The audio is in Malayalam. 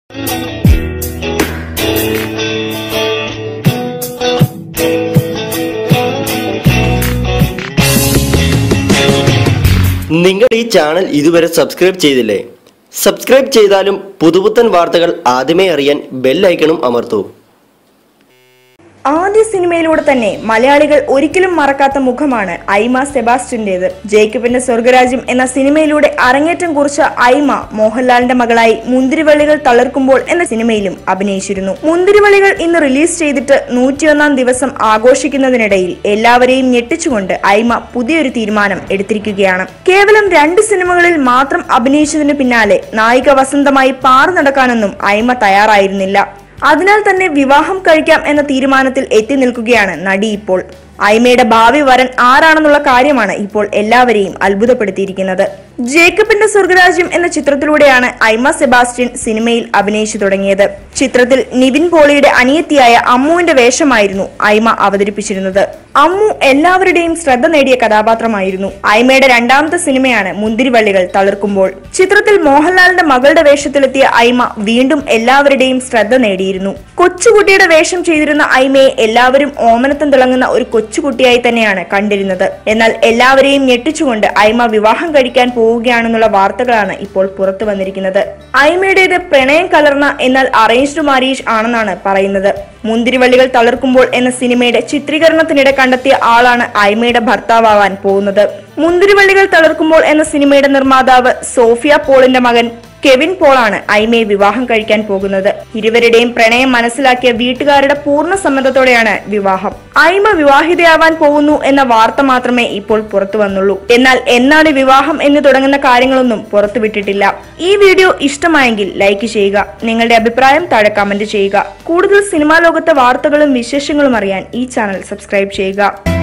നിങ്ങൾ ഈ ചാനൽ ഇതുവരെ സബ്സ്ക്രൈബ് ചെയ്തില്ലേ സബ്സ്ക്രൈബ് ചെയ്താലും പുതുപുത്തൻ വാർത്തകൾ ആദ്യമേ അറിയാൻ ബെൽ ഐക്കണും അമർത്തൂ ആദ്യ സിനിമയിലൂടെ തന്നെ മലയാളികൾ ഒരിക്കലും മറക്കാത്ത മുഖമാണ് ഐമ സെബാസ്റ്റ്യന്റേത് ജേക്കബിന്റെ സ്വർഗരാജ്യം എന്ന സിനിമയിലൂടെ അരങ്ങേറ്റം കുറിച്ച ഐമ മോഹൻലാലിന്റെ മകളായി മുന്തിരിവള്ളികൾ തളർക്കുമ്പോൾ എന്ന സിനിമയിലും അഭിനയിച്ചിരുന്നു മുന്തിരിവള്ളികൾ ഇന്ന് റിലീസ് ചെയ്തിട്ട് നൂറ്റിയൊന്നാം ദിവസം ആഘോഷിക്കുന്നതിനിടയിൽ എല്ലാവരെയും ഞെട്ടിച്ചുകൊണ്ട് ഐമ പുതിയൊരു തീരുമാനം എടുത്തിരിക്കുകയാണ് കേവലം രണ്ട് സിനിമകളിൽ മാത്രം അഭിനയിച്ചതിന് പിന്നാലെ നായിക വസന്തമായി പാറു നടക്കാനൊന്നും ഐമ തയ്യാറായിരുന്നില്ല അതിനാൽ തന്നെ വിവാഹം കഴിക്കാം എന്ന തീരുമാനത്തിൽ എത്തി നിൽക്കുകയാണ് നടി ഇപ്പോൾ ഐമയുടെ ഭാവി വരൻ ആരാണെന്നുള്ള കാര്യമാണ് ഇപ്പോൾ എല്ലാവരെയും അത്ഭുതപ്പെടുത്തിയിരിക്കുന്നത് ജേക്കബിന്റെ സ്വർഗരാജ്യം എന്ന ചിത്രത്തിലൂടെയാണ് ഐമ സെബാസ്റ്റ്യൻ സിനിമയിൽ അഭിനയിച്ചു തുടങ്ങിയത് ചിത്രത്തിൽ നിവിൻ പോളിയുടെ അനിയത്തിയായ അമ്മുവിന്റെ വേഷമായിരുന്നു ഐമ അവതരിപ്പിച്ചിരുന്നത് അമ്മു എല്ലാവരുടെയും ശ്രദ്ധ നേടിയ കഥാപാത്രമായിരുന്നു ഐമയുടെ രണ്ടാമത്തെ സിനിമയാണ് മുന്തിരിവള്ളികൾ തളിർക്കുമ്പോൾ ചിത്രത്തിൽ മോഹൻലാലിന്റെ മകളുടെ വേഷത്തിലെത്തിയ ഐമ വീണ്ടും എല്ലാവരുടെയും ശ്രദ്ധ നേടിയിരുന്നു കൊച്ചുകുട്ടിയുടെ വേഷം ചെയ്തിരുന്ന ഐമയെ എല്ലാവരും ഓമനത്തം തിളങ്ങുന്ന ഒരു കൊച്ചുകുട്ടിയായി തന്നെയാണ് കണ്ടിരുന്നത് എന്നാൽ എല്ലാവരെയും ഞെട്ടിച്ചുകൊണ്ട് ഐമ വിവാഹം കഴിക്കാൻ പോവുകയാണെന്നുള്ള വാർത്തകളാണ് ഇപ്പോൾ പുറത്തു വന്നിരിക്കുന്നത് ഐമയുടേത് പ്രണയം കലർന്ന എന്നാൽ അറേഞ്ച്ഡ് മാരേജ് ആണെന്നാണ് പറയുന്നത് മുന്തിരിവള്ളികൾ തളിർക്കുമ്പോൾ എന്ന സിനിമയുടെ ചിത്രീകരണത്തിനിടെ കണ്ടെത്തിയ ആളാണ് ഐമയുടെ ഭർത്താവാൻ പോകുന്നത് മുന്തിരിവള്ളികൾ തളിർക്കുമ്പോൾ എന്ന സിനിമയുടെ നിർമ്മാതാവ് സോഫിയ പോളിന്റെ മകൻ കെവിൻ പോളാണ് ഐമയെ വിവാഹം കഴിക്കാൻ പോകുന്നത് ഇരുവരുടെയും പ്രണയം മനസ്സിലാക്കിയ വീട്ടുകാരുടെ പൂർണ്ണ സമ്മതത്തോടെയാണ് വിവാഹം ഐമ വിവാഹിതയാവാൻ പോകുന്നു എന്ന വാർത്ത മാത്രമേ ഇപ്പോൾ പുറത്തു വന്നുള്ളൂ എന്നാൽ എന്നാണ് വിവാഹം എന്ന് തുടങ്ങുന്ന കാര്യങ്ങളൊന്നും പുറത്തുവിട്ടിട്ടില്ല ഈ വീഡിയോ ഇഷ്ടമായെങ്കിൽ ലൈക്ക് ചെയ്യുക നിങ്ങളുടെ അഭിപ്രായം താഴെ കമന്റ് ചെയ്യുക കൂടുതൽ സിനിമാ ലോകത്തെ വാർത്തകളും വിശേഷങ്ങളും അറിയാൻ ഈ ചാനൽ സബ്സ്ക്രൈബ് ചെയ്യുക